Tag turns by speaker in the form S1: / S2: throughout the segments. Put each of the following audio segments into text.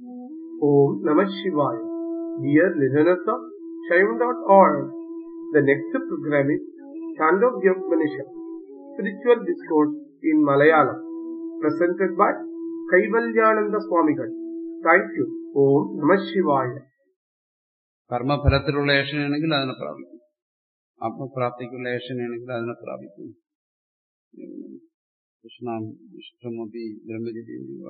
S1: Om Namah Shivaya. Dear listeners of Shaivan.org, the next program is Chandogya Spiritual Discourse in Malayalam, presented by Kaivalyananda Swamigal. Thank you. Om Namah Shivaya.
S2: കർമ്മഫലത്തിലുള്ള ഏഷനാണെങ്കിൽ അതിനെ പ്രാപിക്കും ആത്മപ്രാപ്തിക്കുള്ള ഏഷനാണെങ്കിൽ അതിനെ പ്രാപിക്കും കൃഷ്ണാം ഇഷ്ടമതി ബ്രഹ്മചര്യ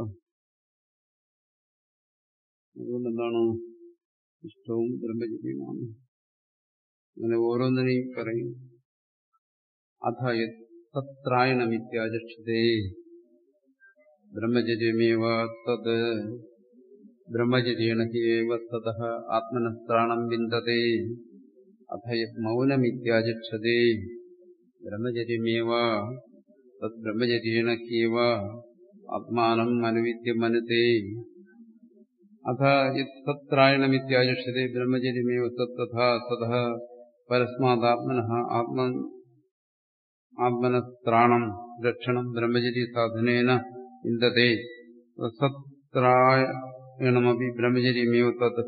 S2: അതുകൊണ്ട് എന്താണ് ഇഷ്ടവും ബ്രഹ്മചര്യമാണ് അങ്ങനെ ഓരോന്നിനെയും പറയും അഥ തത്രായണമിത്യാചക്ഷതേ ബ്രഹ്മചര്യമേവ തത് ബ്രഹ്മചര്യേണ ഹേവ തത ആത്മനസ്ത്രാണം വിന്ദതേ അഥ മൗനമിത്യാചക്ഷതേ ബ്രഹ്മചര്യമേവ തത് ബ്രഹ്മചര്യേണ ഹേവ ആത്മാനം അനുവിദ്യമനുതേ അഥ തത്രായണമിത്യാചക്ഷതേ ബ്രഹ്മചര്യമേവ തത്തഥാ സതഃ പരസ്മാദാത്മന ആത്മ ആത്മനസ്ത്രാണം രക്ഷണം ബ്രഹ്മചര്യ സാധനേന വിന്ദതേ സത്രായണമപി ബ്രഹ്മചര്യമേവ തത്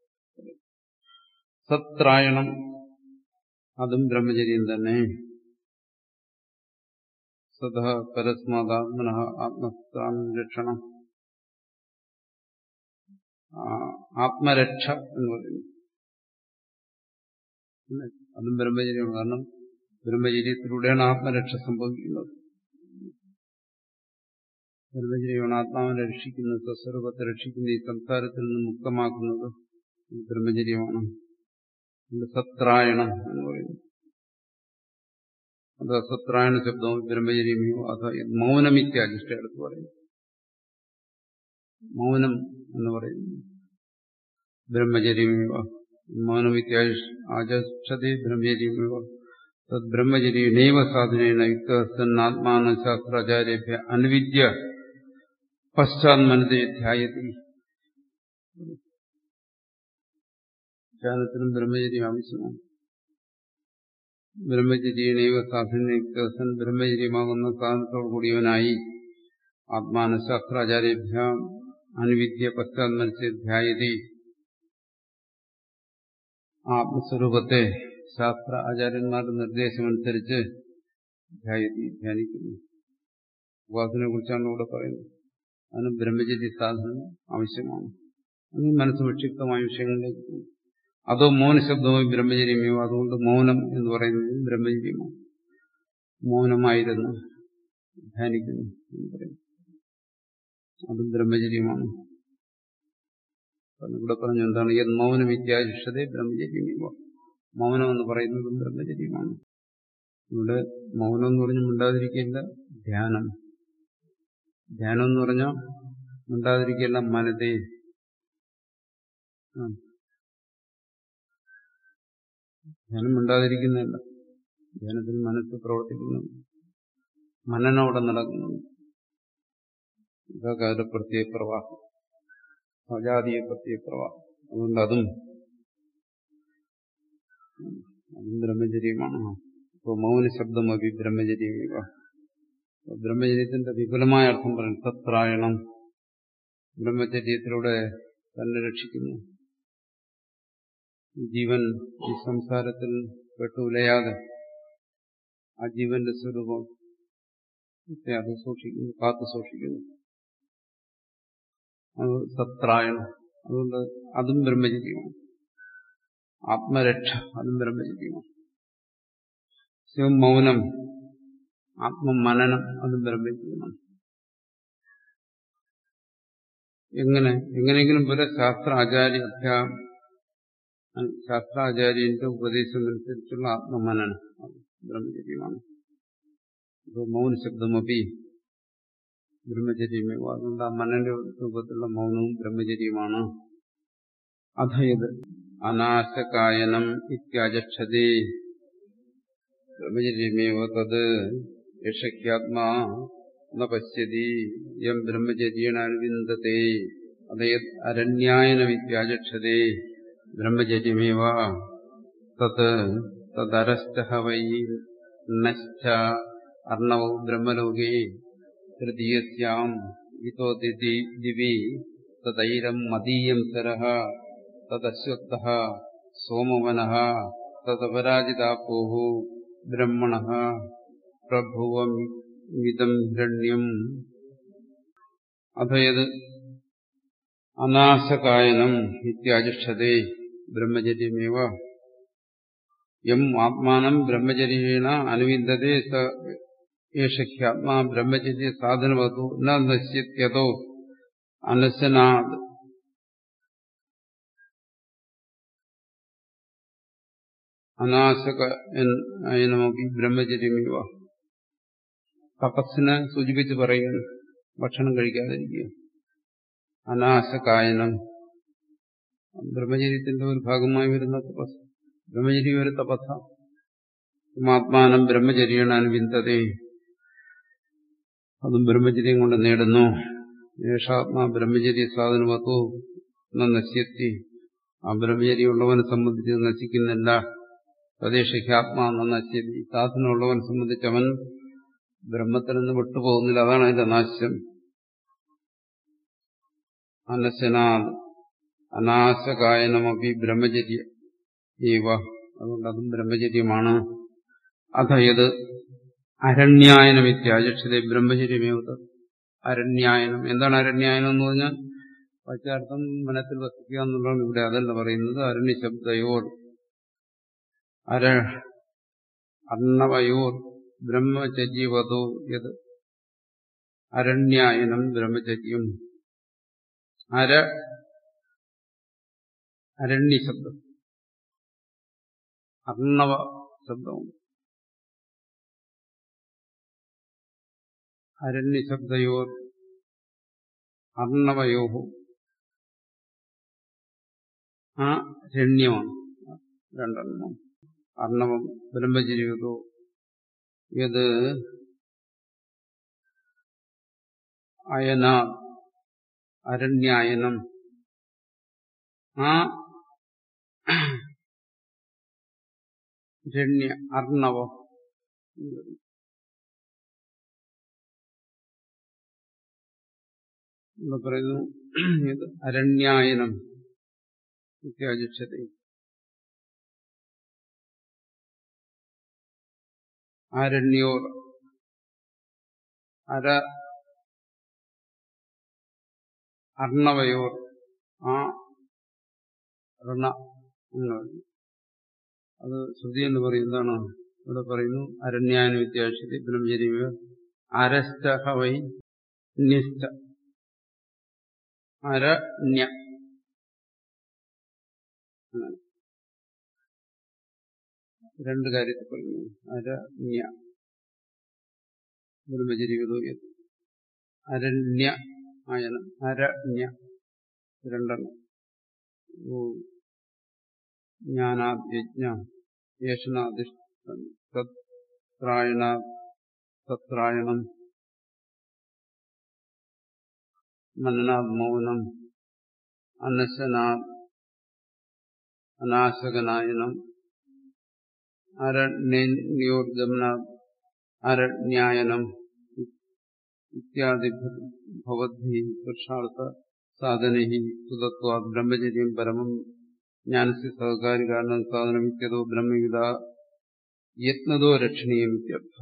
S2: സത്രായണം അതും ബ്രഹ്മചര്യം തന്നെ സദ പരസ്മാദാത്മന ആത്മസ്ഥാനം രക്ഷണം ആത്മരക്ഷ എന്ന് പറയുന്നു അതും ബ്രഹ്മചര്യമാണ് കാരണം ബ്രഹ്മചര്യത്തിലൂടെയാണ് ആത്മരക്ഷ സംഭവിക്കുന്നത് ബ്രഹ്മചര്യമാണ് ആത്മാവിനെ രക്ഷിക്കുന്നത് സ്വസ്വരൂപത്തെ രക്ഷിക്കുന്ന ഈ സംസാരത്തിൽ നിന്ന് മുക്തമാക്കുന്നത് ബ്രഹ്മചര്യമാണ് സത്രായണം എന്ന് പറയുന്നു അത് സത്രായണ ശബ്ദവും ബ്രഹ്മചര്യമോ അത് മൗനമിത്യാജിഷ്ട എടുത്ത് പറയുന്നു മൗനം എന്ന് പറയുന്നു ബ്രഹ്മചര്യമേവ മൗനമിത്യാജ ആചക്ഷതേ ബ്രഹ്മചര്യമേവ തത് ബ്രഹ്മചര്യേണൈവ സാധനേന യുക്തസന്നാത്മാന ശാസ്ത്രാചാര്യ അനുവിദ്യ പശ്ചാത്മനതയെ ധ്യായതി ധ്യാനത്തിനും ബ്രഹ്മചര്യം ആവശ്യമാണ് ബ്രഹ്മചര്യേണൈവ സാധനയുക്തസൻ ബ്രഹ്മചര്യമാകുന്ന സാധനത്തോടു കൂടിയവനായി ആത്മാന ശാസ്ത്രാചാര്യഭ്യാം അനുവിദ്യ പശ്ചാത്മനത്തെ ധ്യായതി ആത്മസ്വരൂപത്തെ ശാസ്ത്ര ആചാര്യന്മാരുടെ നിർദ്ദേശമനുസരിച്ച് ധ്യായതി ധ്യാനിക്കുന്നു ഉപാസനെ കുറിച്ചാണ് ഇവിടെ പറയുന്നത് അതിന് ബ്രഹ്മചര്യ സാധനം ആവശ്യമാണ് അതിന് മനസ്സ് വിക്ഷിപ്തമായ വിഷയങ്ങളിലേക്ക് അതോ മൗനശബ്ദമായി ബ്രഹ്മചര്യമോ അതുകൊണ്ട് മൗനം എന്ന് പറയുന്നത് ബ്രഹ്മചര്യമാണ് മൗനമായിരുന്നു ധ്യാനിക്കുന്നു എന്ന് പറയും അതും ബ്രഹ്മചര്യമാണ് ഇവിടെ പറഞ്ഞു എന്താണ് യത് മൗനം ഇത്യാദിഷ്ടതേ ബ്രഹ്മചര്യമോ മൗനം എന്ന് പറയുന്നതും ബ്രഹ്മചര്യമാണ് ഇവിടെ മൗനം എന്ന് പറഞ്ഞ് മിണ്ടാതിരിക്കില്ല ധ്യാനം ധ്യാനം എന്ന് പറഞ്ഞാൽ മിണ്ടാതിരിക്കില്ല മനതേ ധ്യാനം മിണ്ടാതിരിക്കുന്നില്ല ധ്യാനത്തിൽ മനസ്സ് പ്രവർത്തിക്കുന്നു മനനം അവിടെ നടക്കുന്നുണ്ട് ഇതൊക്കെ അതിന്റെ പ്രത്യേക പ്രവാഹം സജാതീയ പ്രത്യേക പ്രവാഹം അതുകൊണ്ട് അതും അതും ബ്രഹ്മചര്യമാണ് ഇപ്പോൾ മൗന ശബ്ദമതി ബ്രഹ്മചര്യമേവ ബ്രഹ്മചര്യത്തിന്റെ വിപുലമായ അർത്ഥം പറയും തത്രായണം ബ്രഹ്മചര്യത്തിലൂടെ തന്നെ രക്ഷിക്കുന്നു ജീവൻ ഈ സംസാരത്തിൽ പെട്ടുലയാതെ ആ ജീവന്റെ സ്വരൂപം അത് സൂക്ഷിക്കുന്നു കാത്തു സൂക്ഷിക്കുന്നു അത് സത്രായണം അതുകൊണ്ട് അതും ബ്രഹ്മചര്യമാണ് ആത്മരക്ഷ അതും ബ്രഹ്മചര്യമാണ് ശിവം മൗനം ആത്മമനനം അതും ബ്രഹ്മചര്യമാണ് എങ്ങനെ എങ്ങനെയെങ്കിലും പോലെ ശാസ്ത്ര ആചാര്യ അധ്യാ ശാസ്ത്രാചാര്യന്റെ ഉപദേശമനുസരിച്ചുള്ള ആത്മമനനം ബ്രഹ്മചര്യമാണ് ഇപ്പോൾ മൗനശബ്ദമൊപ്പി ബ്രഹ്മചര്യമേ അതുകൊണ്ട് ആ മനന്റെ രൂപത്തിലുള്ള മൗനവും ബ്രഹ്മചര്യമാണ് അധയത് അനാശകായനം ഇത്യാചക്ഷതേ ബ്രഹ്മചര്യമേവ തത് യശക്യാത്മാ ന പശ്യതി യം ബ്രഹ്മചര്യേണ അനുവിന്ദത്തെ അതയത് അരണ്യായനമിത്യാചക്ഷതേ ബ്രഹ്മചര്യമേവ തത് തദരശ്ച വൈ നശ്ച അർണവോ ബ്രഹ്മലോകേ തൃതീയസ്യാം ഇതോ ദിവി തൈരം മദീയം സരഹ തദശ്വത്ഥ സോമവന തദപരാജിതാപ്പോഹു ബ്രഹ്മണ പ്രഭുവമിതം ഹിരണ്യം അഥയത് അനാശകായനം ഇത്യാചിക്ഷതേ ബ്രഹ്മചര്യമേവ യം ആത്മാനം ബ്രഹ്മചര്യേണ അനുവിന്ദതേ സ ഏഷ ഹ്യാത്മാ ബ്രഹ്മചര്യ സാധനവതു ന നശ്യത്യതോ അനശനാത് അനാശകനമപി ബ്രഹ്മചര്യമേവ തപസ്സിനെ സൂചിപ്പിച്ച് പറയുന്നു ഭക്ഷണം കഴിക്കാതിരിക്കുക അനാശകായനം ബ്രഹ്മചര്യത്തിന്റെ ഒരു ഭാഗമായി വരുന്ന തപസ് ബ്രഹ്മചര്യം ഒരു തപസ്സ ആത്മാനം ബ്രഹ്മചര്യാണ് വിന്തതേ അതും ബ്രഹ്മചര്യം കൊണ്ട് നേടുന്നു യേഷാത്മാ ബ്രഹ്മചര്യ സാധനമത്തോ നശ്യത്തി ആ ബ്രഹ്മചര്യമുള്ളവനെ സംബന്ധിച്ച് നശിക്കുന്നില്ല തദ്ദേശിക്കാത്മാ നശ്യത്തി സാധനമുള്ളവനെ സംബന്ധിച്ച് അവൻ ബ്രഹ്മത്തിൽ നിന്ന് വിട്ടുപോകുന്നില്ല അതാണ് അതിന്റെ നാശം അനശനാദ് അനാശകായനമപി ബ്രഹ്മചര്യ ഏവ അതുകൊണ്ട് അതും ബ്രഹ്മചര്യമാണ് അഥയത് അരണ്യായനം ഇത്യാചക്ഷത ബ്രഹ്മചര്യമേവത് അരണ്യായനം എന്താണ് അരണ്യായനം എന്ന് പറഞ്ഞാൽ പച്ചാർത്ഥം വനത്തിൽ വസിക്കുക എന്നുള്ളതാണ് ഇവിടെ അതല്ല പറയുന്നത് അരണ്യശബ്ദയോർ അര അർണവയോർ ബ്രഹ്മചര്യവതോ യത് അരണ്യായനം ബ്രഹ്മചര്യം അര അരണ്യശബ്ദം അർണവ ശബ്ദവും അരണ്യശബ്ദയോർ അർണവയോ ആ രണ്യമാണ് രണ്ടെണ്ണം അർണവം ബ്രഹ്മചര്യോ ഇത് അയന അരണ്യായനം ആ രണ്യ അർണവ ഇവിടെ പറയുന്നു ഇത് അരണ്യായനം ഇത്യാചിക്ഷത അരണ്യോർ അര അർണവയോർ ആ ഋണ എന്ന് പറഞ്ഞു അത് ശ്രുതി എന്ന് പറയുന്നതാണ് ഇവിടെ പറയുന്നു അരണ്യാന വിദ്യാക്ഷതി ബ്രഹ്മചര്യ അരസ്റ്റഹ വൈ നിഷ്ഠ അരണ്യ രണ്ട് കാര്യത്തിൽ പറഞ്ഞു അരണ്യ ബ്രഹ്മചര്യോ അരണ്യ ആയനം അരണ്യ രണ്ടെണ്ണം ജ്ഞാനാദ്യജ്ഞ യേശനാധിഷ്ഠായണ തത്രായണം മനനാത് മൗനം അനശനാത് അനാശകനായനം അരണ്യോർഗമനാത് അരണ്യായനം ഇത്യാദി ഭവദ്ഭി പുരുഷാർത്ഥ സാധനൈ സുതത്വാ ബ്രഹ്മചര്യം പരമം ജ്ഞാനസ്യ സഹകാരി കാരണം സാധനം ഇത്യതോ ബ്രഹ്മവിധ യത്നതോ രക്ഷണീയം ഇത്യർത്ഥ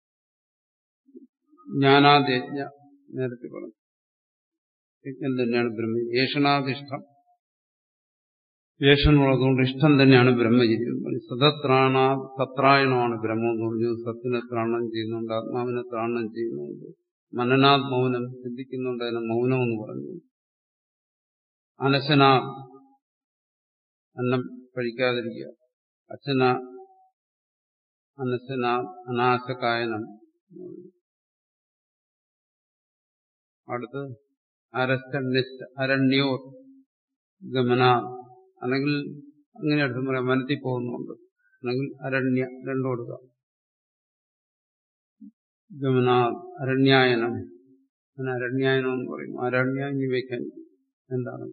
S2: ജ്ഞാനാദ്യജ്ഞ നേരത്തെ പറഞ്ഞു യജ്ഞം തന്നെയാണ് ബ്രഹ്മ ഏഷണാധിഷ്ഠം ഏഷനുള്ളതുകൊണ്ട് ഇഷ്ടം തന്നെയാണ് ബ്രഹ്മചര്യം സതത്രാണ സത്രായണമാണ് ബ്രഹ്മം എന്ന് പറഞ്ഞു സത്തിനെ ത്രാണം ചെയ്യുന്നുണ്ട് ആത്മാവിനെ ത്രാണം ചെയ്യുന്നുണ്ട് മനനാത് മൗനം ചിന്തിക്കുന്നുണ്ട് അതിനെ മൗനം എന്ന് പറഞ്ഞു അനശന അന്നം കഴിക്കാതിരിക്കുക അച്ഛന അനശന അനാശകായനം അടുത്ത് അരസ്റ്റ അരണ്യോർ ഗമന അല്ലെങ്കിൽ അങ്ങനെ അടുത്ത് പറയാം വനത്തിൽ പോകുന്നുണ്ട് അല്ലെങ്കിൽ അരണ്യ രണ്ടും കൊടുക്കാം ഗമന അരണ്യായനം അങ്ങനെ അരണ്യായനം എന്ന് പറയും അരണ്യ ഇനി വയ്ക്കാൻ എന്താണ്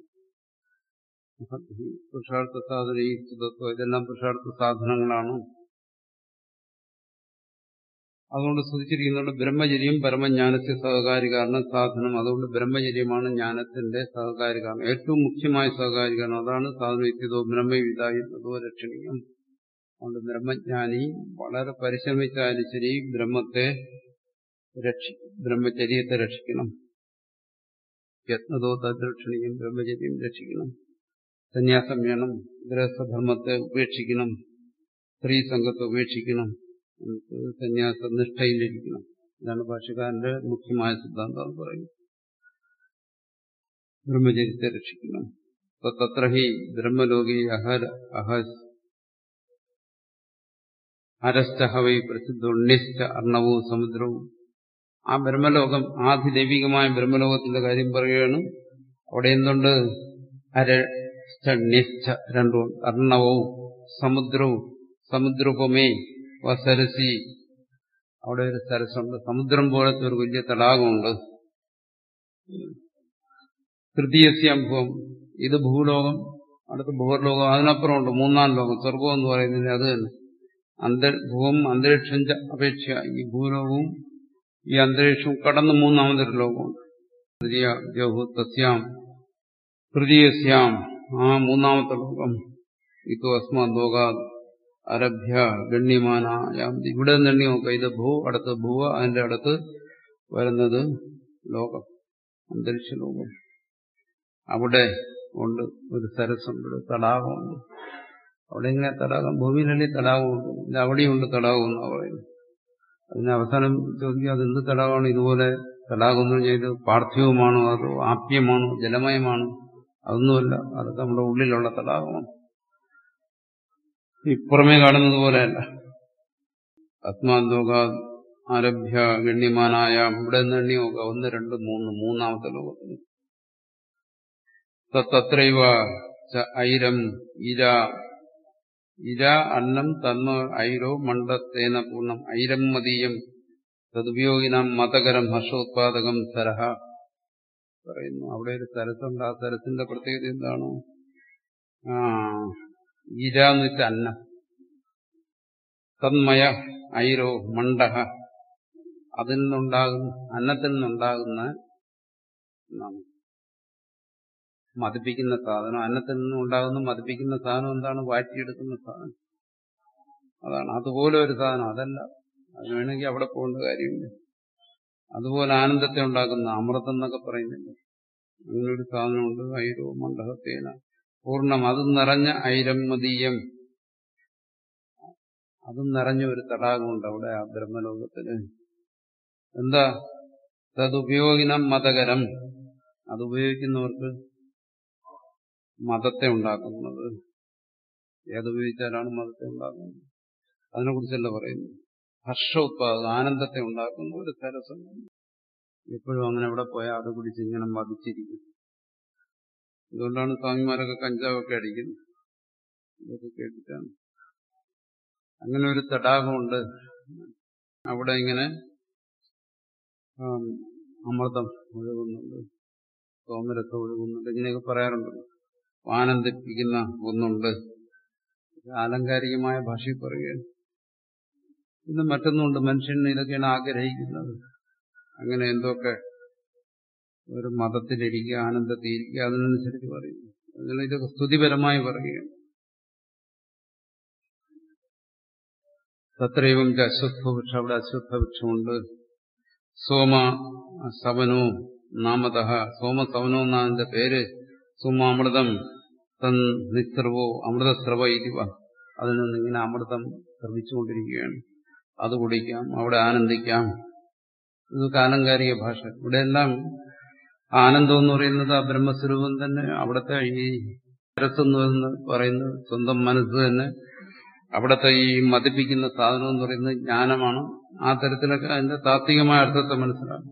S2: പുരുഷാർത്ഥ സാധന ഈ സുതത്വം ഇതെല്ലാം പുരുഷാർത്ഥ സാധനങ്ങളാണ് അതുകൊണ്ട് സ്തുതിച്ചിരിക്കുന്നുണ്ട് ബ്രഹ്മചര്യം പരമജ്ഞാനത്തെ സഹകാരി കാരണം സാധനം അതുകൊണ്ട് ബ്രഹ്മചര്യമാണ് ജ്ഞാനത്തിന്റെ സഹകാരി കാരണം ഏറ്റവും മുഖ്യമായ സഹകാരി കാരണം അതാണ് സാധനം എത്തിയതോ ബ്രഹ്മവിതായി അതോ രക്ഷണീയം അതുകൊണ്ട് ബ്രഹ്മജ്ഞാനി വളരെ പരിശ്രമിച്ചാലും ശരി ബ്രഹ്മത്തെ രക്ഷിക്കും ബ്രഹ്മചര്യത്തെ രക്ഷിക്കണം യത്നതോ തദ്രക്ഷണീയം ബ്രഹ്മചര്യം രക്ഷിക്കണം സന്യാസം വേണം ഗൃഹസ്ഥധർമ്മത്തെ ഉപേക്ഷിക്കണം സ്ത്രീ സംഘത്തെ ഉപേക്ഷിക്കണം നമുക്ക് സന്യാസ നിഷ്ഠയിലിരിക്കണം ഇതാണ് ഭാഷകാരന്റെ മുഖ്യമായ സിദ്ധാന്തം എന്ന് പറയുന്നത് ബ്രഹ്മചര്യത്തെ രക്ഷിക്കണം തത്ര ഹി ബ്രഹ്മലോകി അഹര അഹസ് അരശ്ചഹവൈ പ്രസിദ്ധുണ്ണിശ്ച അർണവും സമുദ്രവും ആ ബ്രഹ്മലോകം ആധിദൈവികമായ ബ്രഹ്മലോകത്തിന്റെ കാര്യം പറയുകയാണ് അവിടെ എന്തുണ്ട് അരശ്ച രണ്ടും അർണവും സമുദ്രവും സമുദ്രോപമേ വസരസി അവിടെ ഒരു സരസുണ്ട് സമുദ്രം പോലത്തെ ഒരു വലിയ തടാകമുണ്ട് തൃതീയസ്യംഭവം ഇത് ഭൂലോകം അടുത്ത ഭൂർലോകം അതിനപ്പുറമുണ്ട് മൂന്നാം ലോകം സ്വർഗം എന്ന് പറയുന്നത് അത് തന്നെ അന്തർ ഭൂവും അന്തരീക്ഷം അപേക്ഷ ഈ ഭൂലോകവും ഈ അന്തരീക്ഷവും കടന്ന് മൂന്നാമതൊരു ലോകമുണ്ട് തൃതീയ ദേഹു തസ്യാം തൃതീയസ്യാം ആ മൂന്നാമത്തെ ലോകം ഇതോ അസ്മാൻ ലോകാ അരഭ്യ ഗണ്യമാനായാം ഇവിടെ നിന്ന് എണ്ണി നോക്കുക ഇത് ഭൂ അടുത്ത് ഭൂവ അതിന്റെ അടുത്ത് വരുന്നത് ലോകം അന്തരീക്ഷ ലോകം അവിടെ ഉണ്ട് ഒരു സരസ്സുണ്ട് തടാകമുണ്ട് അവിടെ ഇങ്ങനെ തടാകം ഭൂമിയിലല്ലേ തടാകമുണ്ട് ഇത് അവിടെയുണ്ട് തടാകം എന്നാണ് പറയുന്നത് അതിന് അവസാനം ചോദിക്കുക അത് എന്ത് തടാകമാണ് ഇതുപോലെ തടാകം എന്ന് പറഞ്ഞാൽ ഇത് പാർത്ഥിവമാണോ അതോ ആപ്യമാണോ ജലമയമാണോ അതൊന്നുമല്ല അതൊക്കെ നമ്മുടെ ഉള്ളിലുള്ള തടാകമാണ് ഈ പുറമേ കാണുന്നത് പോലെയല്ല ആത്മാലോക ആരഭ്യ ഗണ്യമാനായ ഇവിടെ നിന്ന് എണ്ണി നോക്കുക ഒന്ന് രണ്ട് മൂന്ന് മൂന്നാമത്തെ ലോകത്തിന് തത്രൈവ ഐരം ഇര ഇര അന്നം തന്മ ഐരോ മണ്ഡത്തേന പൂർണ്ണം ഐരം മതീയം തതുപയോഗിനാം മതകരം ഹർഷോത്പാദകം സരഹ പറയുന്നു അവിടെ ഒരു സരസുണ്ട് ആ സരസിന്റെ പ്രത്യേകത എന്താണ് ആ ഇര എന്ന് വെച്ചാൽ അന്നം തന്മയ ഐരോ മണ്ഡഹ അതിൽ നിന്നുണ്ടാകുന്ന അന്നത്തിൽ നിന്നുണ്ടാകുന്ന മതിപ്പിക്കുന്ന സാധനം അന്നത്തിൽ നിന്നുണ്ടാകുന്ന മതിപ്പിക്കുന്ന സാധനം എന്താണ് വാറ്റിയെടുക്കുന്ന സാധനം അതാണ് അതുപോലെ ഒരു സാധനം അതല്ല അത് വേണമെങ്കിൽ അവിടെ പോകേണ്ട കാര്യമില്ല അതുപോലെ ആനന്ദത്തെ ഉണ്ടാക്കുന്ന അമൃതം എന്നൊക്കെ പറയുന്നില്ല അങ്ങനെ ഒരു സാധനമുണ്ട് ഐരോ മണ്ഡഹത്തേന പൂർണ്ണം അത് നിറഞ്ഞ ഐരമതീയം അതും നിറഞ്ഞ ഒരു തടാകമുണ്ട് അവിടെ ആ ബ്രഹ്മലോകത്തില് എന്താ തതുപയോഗിനം മതകരം അത് ഉപയോഗിക്കുന്നവർക്ക് മതത്തെ ഉണ്ടാക്കുന്നത് ഏതുപയോഗിച്ചാലാണ് മതത്തെ ഉണ്ടാക്കുന്നത് അതിനെക്കുറിച്ചല്ല പറയുന്നു ഹർഷ ഉത്പാദനം ആനന്ദത്തെ ഉണ്ടാക്കുന്ന ഒരു സരസം എപ്പോഴും അങ്ങനെ അവിടെ പോയാൽ അത് കുടിച്ച് ഇങ്ങനെ മതിച്ചിരിക്കും അതുകൊണ്ടാണ് സ്വാമിമാരൊക്കെ കഞ്ചാവൊക്കെ അടിക്കുന്നത് ഇതൊക്കെ കേട്ടിട്ടാണ് അങ്ങനെ ഒരു തടാകമുണ്ട് അവിടെ ഇങ്ങനെ അമൃതം ഒഴുകുന്നുണ്ട് സോമരസം ഒഴുകുന്നുണ്ട് ഇങ്ങനെയൊക്കെ പറയാറുണ്ട് ആനന്ദിപ്പിക്കുന്ന ഒന്നുണ്ട് ആലങ്കാരികമായ ഭാഷയിൽ പറയുകയാണ് പിന്നെ മറ്റൊന്നുണ്ട് മനുഷ്യൻ ഇതൊക്കെയാണ് ആഗ്രഹിക്കുന്നത് അങ്ങനെ എന്തൊക്കെ ഒരു മതത്തിലിരിക്കുക ആനന്ദത്തിലിരിക്കുക അതിനനുസരിച്ച് പറയുന്നു അതിനാൽ ഇതൊക്കെ സ്തുതിപരമായി പറയുകയാണ് തത്രയും അശ്വത്ഥവൃക്ഷം അവിടെ അശ്വത്ഥവൃക്ഷമുണ്ട് സോമ സവനോ നാമത സോമസവനോ എന്നാതിന്റെ പേര് സുമാമൃതം തൻ നിസ്രവോ അമൃതസ്രവ ഇതിവ അതിൽ നിന്ന് ഇങ്ങനെ അമൃതം ശ്രമിച്ചുകൊണ്ടിരിക്കുകയാണ് അത് കുടിക്കാം അവിടെ ആനന്ദിക്കാം ഇത് കാലങ്കാരിക ഭാഷ ഇവിടെയെല്ലാം ആനന്ദം എന്ന് പറയുന്നത് ആ ബ്രഹ്മസ്വരൂപം തന്നെ അവിടുത്തെ ഈ മനസ്സെന്ന് പറയുന്നത് സ്വന്തം മനസ്സ് തന്നെ അവിടുത്തെ ഈ മതിപ്പിക്കുന്ന സാധനം എന്ന് പറയുന്നത് ജ്ഞാനമാണ് ആ തരത്തിലൊക്കെ അതിന്റെ താത്വികമായ അർത്ഥത്തെ മനസ്സിലാക്കും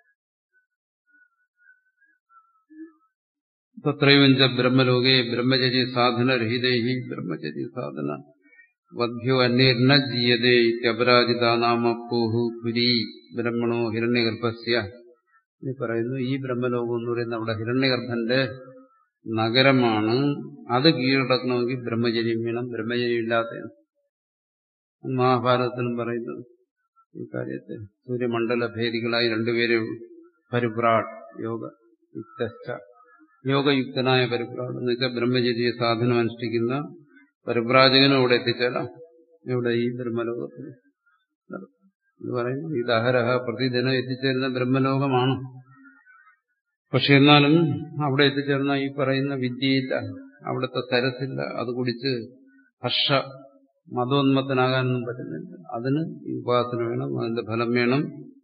S2: തത്രൈവഞ്ച ബ്രഹ്മലോകേ ബ്രഹ്മചര്യ സാധനരഹിതൈ ബ്രഹ്മചര്യ സാധന വദ്ഭ്യോ അന്യർണ ജീയതേ ഇത്യപരാജിത നാമ പൂഹു പുരി ബ്രഹ്മണോ ഹിരണ്യഗർഭസ്യ എന്ന് പറയുന്നു ഈ ബ്രഹ്മലോകം എന്ന് പറയുന്ന അവിടെ ഹിരണ്യഗർഭന്റെ നഗരമാണ് അത് കീഴടക്കണമെങ്കിൽ ബ്രഹ്മചര്യം വേണം ബ്രഹ്മചര്യം ഇല്ലാത്ത മഹാഭാരതത്തിലും പറയുന്നത് ഈ കാര്യത്തിൽ സൂര്യമണ്ഡല ഭേദികളായി രണ്ടുപേരെ പരിഭ്രാട് യോഗ യുക്തശ്ച യോഗയുക്തനായ പരിഭ്രാട് എന്ന് വെച്ചാൽ ബ്രഹ്മചര്യ സാധനം അനുഷ്ഠിക്കുന്ന പരിഭ്രാജകനും അവിടെ എത്തിച്ചേരാം ഇവിടെ ഈ ബ്രഹ്മലോകത്തിൽ എന്ന് പറയുന്നു ഈ ദഹരഹ പ്രതിദിനം എത്തിച്ചേരുന്ന ബ്രഹ്മലോകമാണ് പക്ഷെ എന്നാലും അവിടെ എത്തിച്ചേർന്ന ഈ പറയുന്ന വിദ്യയില്ല അവിടുത്തെ സരസില്ല അത് കുടിച്ച് ഹർഷ മതോന്മത്തനാകാനൊന്നും പറ്റുന്നില്ല അതിന് ഈ ഉപാസന വേണം അതിന്റെ ഫലം വേണം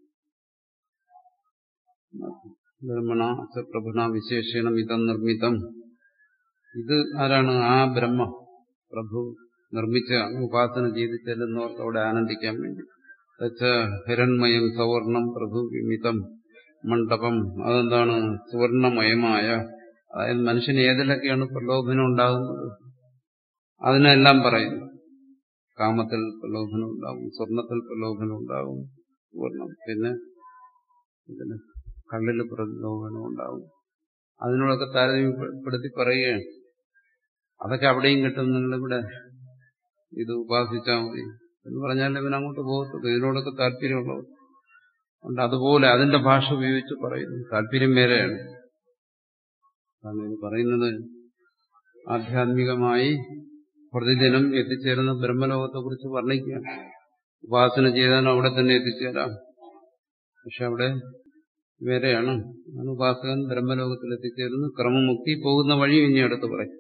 S2: ബ്രഹ്മണ പ്രഭുണ വിശേഷണം ഇതം നിർമ്മിതം ഇത് ആരാണ് ആ ബ്രഹ്മ പ്രഭു നിർമ്മിച്ച ഉപാസന ചെയ്ത് ചെല്ലുന്നവർക്ക് അവിടെ ആനന്ദിക്കാൻ വേണ്ടി ഹിരൺമയം സവർണം പ്രഭു വിമിതം മണ്ഡപം അതെന്താണ് സുവർണമയമായ അതായത് മനുഷ്യന് ഏതിലൊക്കെയാണ് പ്രലോഭനം ഉണ്ടാകുന്നത് അതിനെല്ലാം പറയുന്നു കാമത്തിൽ പ്രലോഭനം ഉണ്ടാകും സ്വർണത്തിൽ പ്രലോഭനം ഉണ്ടാകും സുവർണം പിന്നെ ഇതിന് കള്ളിൽ പ്രലോഭനം ഉണ്ടാകും അതിനോടൊക്കെ താരതമ്യപ്പെടുത്തി പറയുകയാണ് അതൊക്കെ അവിടെയും കിട്ടും നിങ്ങളിവിടെ ഇത് ഉപാസിച്ചാൽ മതി എന്ന് പറഞ്ഞാൽ ഇവൻ അങ്ങോട്ട് പോകത്തുള്ളൂ ഇതിനോടൊക്കെ താല്പര്യമുള്ളവർ അതുകൊണ്ട് അതുപോലെ അതിന്റെ ഭാഷ ഉപയോഗിച്ച് പറയുന്നു താല്പര്യം വേറെയാണ് കാരണം ഇത് പറയുന്നത് ആധ്യാത്മികമായി പ്രതിദിനം എത്തിച്ചേരുന്ന ബ്രഹ്മലോകത്തെക്കുറിച്ച് വർണ്ണിക്കുകയാണ് ഉപാസന ചെയ്താൽ അവിടെ തന്നെ എത്തിച്ചേരാം പക്ഷെ അവിടെ വേറെയാണ് ഉപാസകൻ ബ്രഹ്മലോകത്തിൽ എത്തിച്ചേരുന്നു ക്രമമുക്തി പോകുന്ന വഴി ഇനി അടുത്ത് പറയും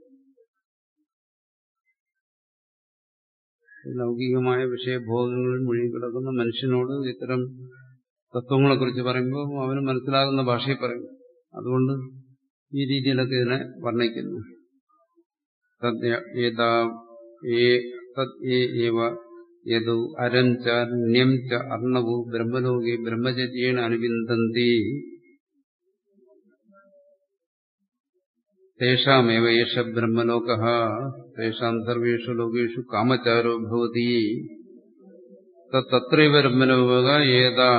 S2: ലൗകികമായ വിഷയഭോഗങ്ങളിൽ മുഴുകിക്കിടക്കുന്ന മനുഷ്യനോട് ഇത്തരം തത്വങ്ങളെക്കുറിച്ച് പറയുമ്പോൾ അവന് മനസ്സിലാകുന്ന ഭാഷയിൽ പറയും അതുകൊണ്ട് ഈ രീതിയിലൊക്കെ ഇതിനെ വർണ്ണിക്കുന്നു യദു അരം ച ന്യം ച അർണവു ബ്രഹ്മലോകെ ബ്രഹ്മചര്യേണ അനുബിന്ദന്തി തേഷാമേവ ഏഷ ബ്രഹ്മലോക തേഷാം സർവേഷു ലോകേഷു കാമചാരോ ഭവതി തത്രൈവ ബ്രഹ്മലോക ഏതാ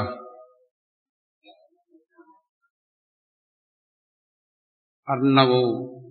S2: അർണവോ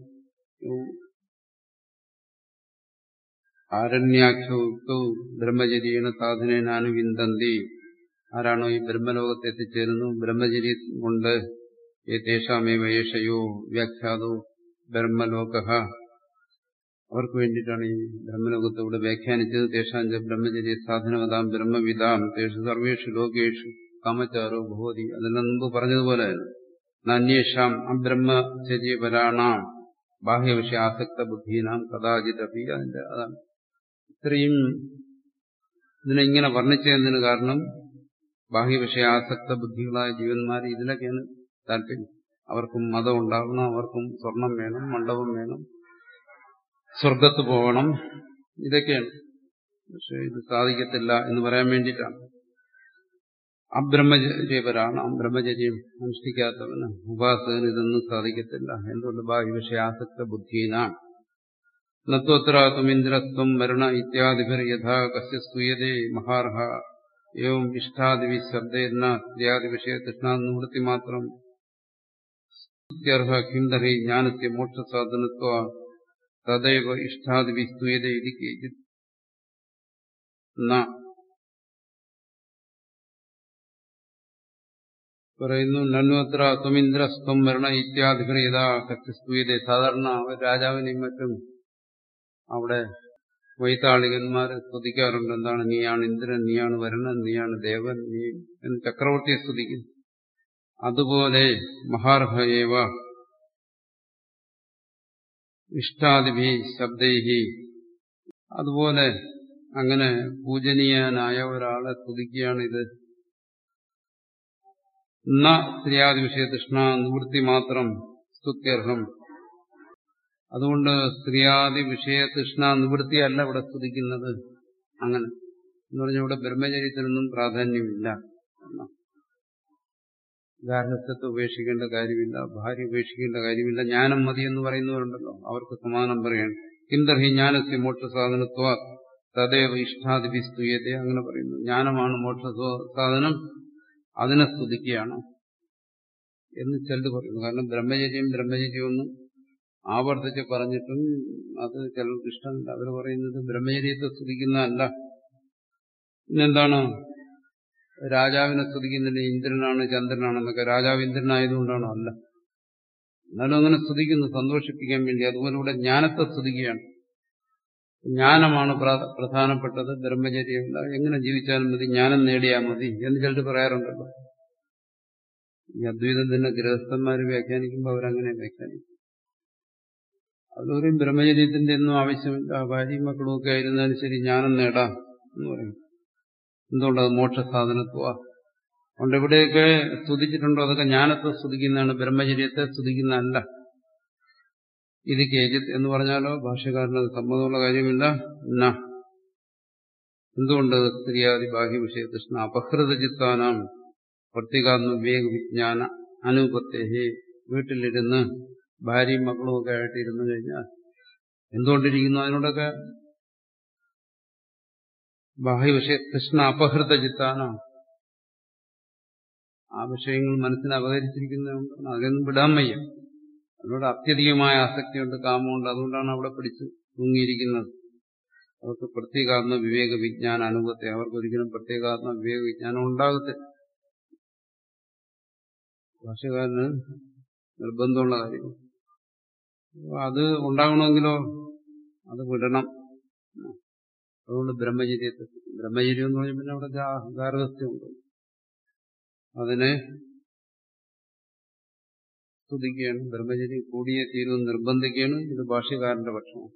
S2: ആരണ്യാഖ്യൗക്തൗ ബ്രഹ്മചര്യേണ സാധനേനാനുവിന്ദന്തി ആരാണോ ഈ ബ്രഹ്മലോകത്ത് എത്തിച്ചേരുന്നു ബ്രഹ്മചര്യം കൊണ്ട് ഏതേഷാമേവ ഏഷയോ വ്യാഖ്യാതോ ബ്രഹ്മലോക അവർക്ക് വേണ്ടിയിട്ടാണ് ഈ ബ്രഹ്മലോകത്തെ ഇവിടെ വ്യാഖ്യാനിച്ചത് തേഷാഞ്ച ബ്രഹ്മചര്യ സാധനവതാം ബ്രഹ്മവിതാം തേഷു സർവേഷു ലോകേഷു കാമചാരോ ഭവതി അതിന് മുമ്പ് പറഞ്ഞതുപോലെ നന്യേഷാം അബ്രഹ്മചര്യപരാണാം ബാഹ്യവിഷയ ആസക്ത ബുദ്ധീനാം കഥാചിത് അപ്പി അതിന്റെ അതാണ് ഇത്രയും ഇതിനെ ഇങ്ങനെ വർണ്ണിച്ചതിന് കാരണം ബാഹ്യവിഷയ ആസക്ത ബുദ്ധികളായ ജീവന്മാർ ഇതിലൊക്കെയാണ് താല്പര്യം അവർക്കും മതം ഉണ്ടാകണം അവർക്കും സ്വർണം വേണം മണ്ഡപം വേണം സ്വർഗത്ത് പോകണം ഇതൊക്കെയാണ് പക്ഷെ ഇത് സാധിക്കത്തില്ല എന്ന് പറയാൻ വേണ്ടിയിട്ടാണ് അബ്രഹ്മചര്യപരാണ് ബ്രഹ്മചര്യം അനുഷ്ഠിക്കാത്തവന് ഉപാസകന് ഇതൊന്നും സാധിക്കത്തില്ല എന്തുകൊണ്ട് ബാഹ്യവിഷയാസക്ത ബുദ്ധീനാണ് നത്വത്രാത്വമിന്ദ്രസ്ത്വം മരണ ഇത്യാദിഭിർ യഥാ കസ്യ സ്തൂയതേ മഹാർഹ ഏവം ഇഷ്ടാദിവി ശബ്ദേന്ന സ്ത്രീയാദിവിഷയ തൃഷ്ണാനിവൃത്തി മാത്രം സ്തുത്യർഹ കിം തർഹി ജ്ഞാനസ്യ മോക്ഷസാധനത്വ തദൈവ ഇഷ്ടാദിവി സ്തൂയത ഇതി കേചിത് പറയുന്നു നന്വത്ര സ്വമിന്ദ്ര സ്വം മരണ ഇത്യാദികൾ യഥാ കസ്തുയത സാധാരണ രാജാവിനെയും മറ്റും അവിടെ വൈതാളികന്മാർ സ്തുതിക്കാറുണ്ട് എന്താണ് നീയാണ് ഇന്ദ്രൻ നീയാണ് വരണൻ നീയാണ് ദേവൻ നീ എന്ന് ചക്രവർത്തിയെ സ്തുതിക്കുന്നു അതുപോലെ മഹാർഹയേവ ഇഷ്ടാദിഭി ശബ്ദൈഹി അതുപോലെ അങ്ങനെ പൂജനീയനായ ഒരാളെ സ്തുതിക്കുകയാണ് ഇത് ന സ്ത്രീയാദി വിഷയ തൃഷ്ണ നിവൃത്തി മാത്രം സ്തുത്യർഹം അതുകൊണ്ട് സ്ത്രീയാദി വിഷയ തൃഷ്ണ നിവൃത്തിയല്ല ഇവിടെ സ്തുതിക്കുന്നത് അങ്ങനെ എന്ന് പറഞ്ഞാൽ ഇവിടെ ബ്രഹ്മചര്യത്തിനൊന്നും പ്രാധാന്യമില്ല ഗാർഹസ്ഥത്തെ ഉപേക്ഷിക്കേണ്ട കാര്യമില്ല ഭാര്യ ഉപേക്ഷിക്കേണ്ട കാര്യമില്ല ജ്ഞാനം മതി എന്ന് പറയുന്നവരുണ്ടല്ലോ അവർക്ക് സമാനം പറയാണ് കിന്തർഹി ജ്ഞാനസ്യ മോക്ഷ സാധനത്വ തദേവ ഇഷ്ടാദിപി സ്തുയത്തെ അങ്ങനെ പറയുന്നു ജ്ഞാനമാണ് മോക്ഷ സാധനം അതിനെ സ്തുതിക്കുകയാണ് എന്ന് ചിലത് പറയുന്നു കാരണം ബ്രഹ്മചര്യം ബ്രഹ്മചര്യം ഒന്നും ആവർത്തിച്ച് പറഞ്ഞിട്ടും അത് ചിലർക്ക് ഇഷ്ടമല്ല അവർ പറയുന്നത് ബ്രഹ്മചര്യത്തെ സ്തുതിക്കുന്നതല്ല പിന്നെന്താണ് രാജാവിനെ സ്തുതിക്കുന്നില്ല ഇന്ദ്രനാണ് ചന്ദ്രനാണെന്നൊക്കെ രാജാവ് ഇന്ദ്രനായതുകൊണ്ടാണോ അല്ല എന്നാലും അങ്ങനെ സ്തുതിക്കുന്നു സന്തോഷിപ്പിക്കാൻ വേണ്ടി അതുപോലെ ഇവിടെ ജ്ഞാനത്തെ സ്തുതിക്കുകയാണ് ജ്ഞാനമാണ് പ്രധാനപ്പെട്ടത് ബ്രഹ്മചര്യമല്ല എങ്ങനെ ജീവിച്ചാലും മതി ജ്ഞാനം നേടിയാൽ മതി എന്ന് ചിലർ പറയാറുണ്ടല്ലോ ഈ അദ്വൈതം തന്നെ ഗൃഹസ്ഥന്മാർ വ്യാഖ്യാനിക്കുമ്പോൾ അവരങ്ങനെ വ്യാഖ്യാനിക്കും അതൊരു ബ്രഹ്മചര്യത്തിന്റെ ഒന്നും ആവശ്യമില്ല ഭാര്യയും മക്കളും ഒക്കെ ആയിരുന്നാലും ശരി ജ്ഞാനം നേടാം എന്ന് പറയും എന്തുകൊണ്ടത് മോക്ഷ സാധനത്വ അതുകൊണ്ട് എവിടെയൊക്കെ സ്തുതിച്ചിട്ടുണ്ടോ അതൊക്കെ ജ്ഞാനത്തെ സ്തുതിക്കുന്നതാണ് ബ്രഹ്മചര്യത്തെ സ്തുതിക്കുന്നതല്ല ഇത് കേജിത് എന്ന് പറഞ്ഞാലോ ഭാഷകാരന് സമ്മതമുള്ള കാര്യമില്ല എന്നാ എന്തുകൊണ്ട് സ്ത്രീയാദി ബാഹ്യവിഷയ കൃഷ്ണ അപഹൃത ചിത്താനാം പ്രത്യേകാത്മ വിവേക വിജ്ഞാന അനുപത്തേഹി വീട്ടിലിരുന്ന് ഭാര്യയും മക്കളും ഒക്കെ ആയിട്ട് ഇരുന്നു കഴിഞ്ഞാൽ എന്തുകൊണ്ടിരിക്കുന്നു അതിനോടൊക്കെ ബാഹ്യവിഷയ കൃഷ്ണ അപഹൃത ചിത്താനാം ആ വിഷയങ്ങൾ മനസ്സിന് അപഹരിച്ചിരിക്കുന്നതുകൊണ്ടാണ് അതൊന്നും വിടാൻ വയ്യ അതിനോട് അത്യധികമായ ആസക്തിയുണ്ട് കാമമുണ്ട് അതുകൊണ്ടാണ് അവിടെ പിടിച്ച് തൂങ്ങിയിരിക്കുന്നത് അവർക്ക് പ്രത്യേകാത്മ വിവേക വിജ്ഞാന അനുഭവത്തെ അവർക്കൊരിക്കലും പ്രത്യേകാത്മ വിവേക വിജ്ഞാനം ഉണ്ടാകത്തില്ല ഭാഷകാരന് നിർബന്ധമുള്ള കാര്യം അത് ഉണ്ടാകണമെങ്കിലോ അത് വിടണം അതുകൊണ്ട് ബ്രഹ്മചര്യത്തെ ബ്രഹ്മചര്യം എന്ന് പറഞ്ഞാൽ പിന്നെ അവിടെ ഗാർഹസ്ഥ്യമുണ്ട് അതിനെ സ്തുതിക്കുകയാണ് ബ്രഹ്മചര്യം കൂടിയേ തീരുമെന്ന് നിർബന്ധിക്കുകയാണ് ഇത് ഭാഷ്യകാരന്റെ പക്ഷമാണ്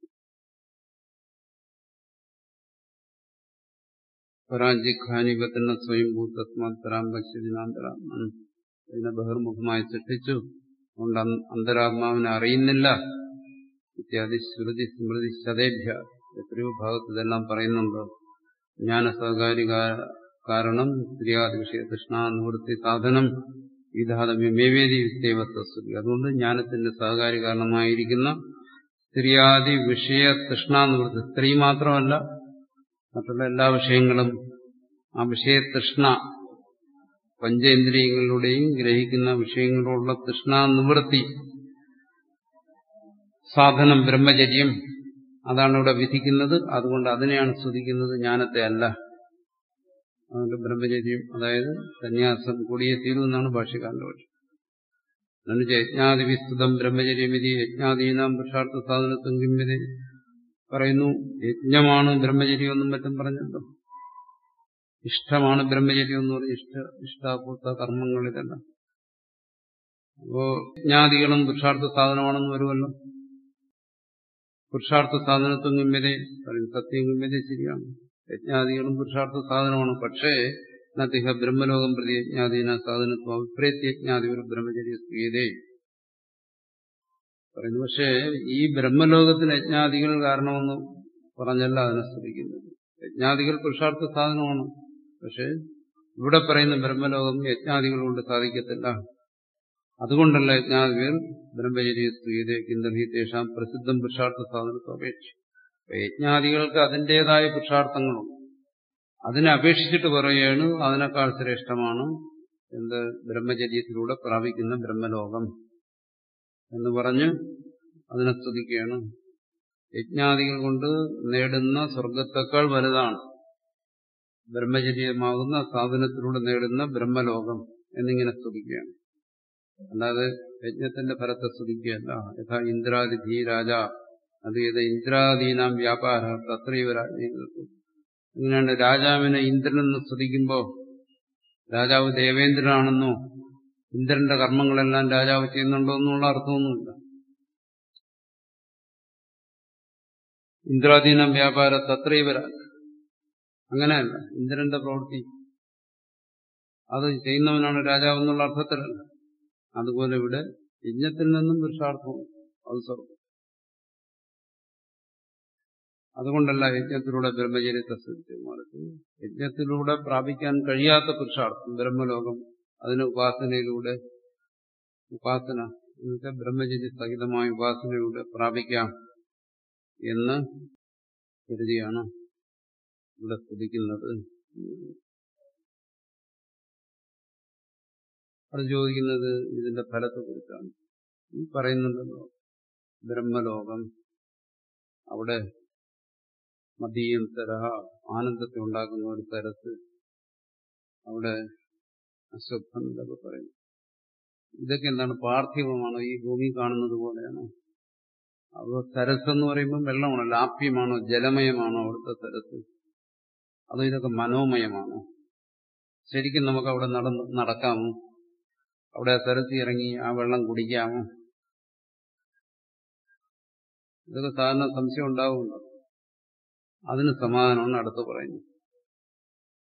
S2: പരാഞ്ചിഖാനിപത്തിന് സ്വയംഭൂ തസ്മാത് പരാം പശ്യതിനാന്തരാത്മൻ ഇതിനെ ബഹിർമുഖമായി സൃഷ്ടിച്ചു അതുകൊണ്ട് അന്തരാത്മാവിനെ അറിയുന്നില്ല ഇത്യാദി ശ്രുതി സ്മൃതി ശതേഭ്യ എത്രയോ ഭാഗത്ത് ഇതെല്ലാം പറയുന്നുണ്ട് ജ്ഞാനസഹകാരി കാരണം സ്ത്രീയാദി വിഷയ തൃഷ്ണ നിവൃത്തി സാധനം വിധാതമ്യമേവേദി വിസ്തേവസ്തുതി അതുകൊണ്ട് ജ്ഞാനത്തിന്റെ സഹകാരി കാരണമായിരിക്കുന്ന സ്ത്രീയാദി വിഷയ തൃഷ്ണ നിവൃത്തി സ്ത്രീ മാത്രമല്ല മറ്റുള്ള എല്ലാ വിഷയങ്ങളും ആ വിഷയതൃഷ്ണ പഞ്ചേന്ദ്രിയങ്ങളിലൂടെയും ഗ്രഹിക്കുന്ന വിഷയങ്ങളോടുള്ള തൃഷ്ണ നിവൃത്തി സാധനം ബ്രഹ്മചര്യം അതാണ് ഇവിടെ വിധിക്കുന്നത് അതുകൊണ്ട് അതിനെയാണ് സ്തുതിക്കുന്നത് ജ്ഞാനത്തെ അല്ല അതുകൊണ്ട് ബ്രഹ്മചര്യം അതായത് സന്യാസം കൂടിയേ തീരുമെന്നാണ് ഭാഷ്യക്കാരന്റെ പക്ഷം എന്നുവെച്ച് യജ്ഞാതി വിസ്തുതം ബ്രഹ്മചര്യമിതി യജ്ഞാദീനാം പുരുഷാർത്ഥ സാധനത്വം കിമ്യത പറയുന്നു യജ്ഞമാണ് ബ്രഹ്മചര്യം എന്നും മറ്റും പറഞ്ഞല്ലോ ഇഷ്ടമാണ് ബ്രഹ്മചര്യം എന്ന് പറഞ്ഞ് ഇഷ്ട ഇഷ്ടാപൂർത്ത കർമ്മങ്ങൾ ഇതെല്ലാം അപ്പോ യജ്ഞാദികളും പുരുഷാർത്ഥ സാധനമാണെന്ന് വരുമല്ലോ പുരുഷാർത്ഥ സാധനത്വം ഗമ്യത പറയും സത്യം ഗമ്യത ശരിയാണ് യജ്ഞാദികളും പുരുഷാർത്ഥ സാധനമാണ് പക്ഷേ നത്തിഹ ബ്രഹ്മലോകം പ്രതി യജ്ഞാദീന സാധനത്വം അഭിപ്രേത്യജ്ഞാതി ഒരു ബ്രഹ്മചര്യ സ്ത്രീയതേ പറയുന്നു പക്ഷേ ഈ ബ്രഹ്മലോകത്തിന് യജ്ഞാദികൾ കാരണമെന്ന് പറഞ്ഞല്ല അതിനെ സ്തുതിക്കുന്നത് യജ്ഞാദികൾ പുരുഷാർത്ഥ സാധനമാണ് പക്ഷെ ഇവിടെ പറയുന്ന ബ്രഹ്മലോകം യജ്ഞാദികൾ കൊണ്ട് സാധിക്കത്തില്ല അതുകൊണ്ടല്ല യജ്ഞാദികൾ ബ്രഹ്മചര്യ സ്ത്രീയതേ കിന്തർഹിത്തേഷാം പ്രസിദ്ധം പുരുഷാർത്ഥ സാധനത്തെ അപേക്ഷിച്ചു യജ്ഞാദികൾക്ക് അതിൻ്റെതായ പുരുഷാർത്ഥങ്ങളുണ്ട് അതിനെ അപേക്ഷിച്ചിട്ട് പറയുകയാണ് അതിനേക്കാൾ ശ്രേഷ്ഠമാണ് എന്ത് ബ്രഹ്മചര്യത്തിലൂടെ പ്രാപിക്കുന്ന ബ്രഹ്മലോകം എന്ന് പറഞ്ഞ് അതിനെ സ്തുതിക്കുകയാണ് യജ്ഞാദികൾ കൊണ്ട് നേടുന്ന സ്വർഗത്തേക്കാൾ വലുതാണ് ബ്രഹ്മചര്യമാകുന്ന സാധനത്തിലൂടെ നേടുന്ന ബ്രഹ്മലോകം എന്നിങ്ങനെ സ്തുതിക്കുകയാണ് അല്ലാതെ യജ്ഞത്തിന്റെ ഫലത്തെ സ്തുതിക്കുകയല്ല യഥാ ഇന്ദ്രാദി ധീ രാജ അത് ഏത് ഇന്ദ്രാദീനാം വ്യാപാര തത്രൈവ രാജ്യങ്ങൾക്ക് ഇങ്ങനെയാണ് രാജാവിനെ ഇന്ദ്രനെന്ന് സ്തുതിക്കുമ്പോൾ രാജാവ് ദേവേന്ദ്രനാണെന്നോ ഇന്ദ്രന്റെ കർമ്മങ്ങളെല്ലാം രാജാവ് ചെയ്യുന്നുണ്ടോ എന്നുള്ള അർത്ഥമൊന്നുമില്ല ഇന്ദ്രാധീനം വ്യാപാര തത്രൈവര അങ്ങനെയല്ല ഇന്ദ്രന്റെ പ്രവൃത്തി അത് ചെയ്യുന്നവനാണ് രാജാവ് എന്നുള്ള അർത്ഥത്തിലല്ല അതുപോലെ ഇവിടെ യജ്ഞത്തിൽ നിന്നും പുരുഷാർത്ഥവും അത് സ്വർഗം അതുകൊണ്ടല്ല യജ്ഞത്തിലൂടെ ബ്രഹ്മചര്യത്തെ ശ്രദ്ധിച്ചു യജ്ഞത്തിലൂടെ പ്രാപിക്കാൻ കഴിയാത്ത പുരുഷാർത്ഥം ബ്രഹ്മലോകം അതിന് ഉപാസനയിലൂടെ ഉപാസന എന്നുവെച്ചാൽ ബ്രഹ്മചര്യ സഹിതമായ ഉപാസനയിലൂടെ പ്രാപിക്കാം എന്ന് കരുതിയാണ് ഇവിടെ സ്തുതിക്കുന്നത് അത് ചോദിക്കുന്നത് ഇതിന്റെ ഫലത്തെ കുറിച്ചാണ് ഈ പറയുന്നുണ്ടല്ലോ ബ്രഹ്മലോകം അവിടെ മദീയം തരഹ ആനന്ദത്തെ ഉണ്ടാക്കുന്ന ഒരു തരത്ത് അവിടെ അശ്വത്ഥം എന്നൊക്കെ പറയും ഇതൊക്കെ എന്താണ് പാർത്ഥിവമാണോ ഈ ഭൂമി കാണുന്നത് പോലെയാണോ അപ്പോൾ സരസ് എന്ന് പറയുമ്പോൾ വെള്ളമാണോ ലാപ്യമാണോ ജലമയമാണോ അവിടുത്തെ സരസ് അതോ ഇതൊക്കെ മനോമയമാണോ ശരിക്കും നമുക്ക് അവിടെ നടന്ന് നടക്കാമോ അവിടെ ആ സരസി ഇറങ്ങി ആ വെള്ളം കുടിക്കാമോ ഇതൊക്കെ സാധാരണ സംശയം ഉണ്ടാവുമല്ലോ അതിന് സമാധാനമാണ് അടുത്ത് പറയുന്നത്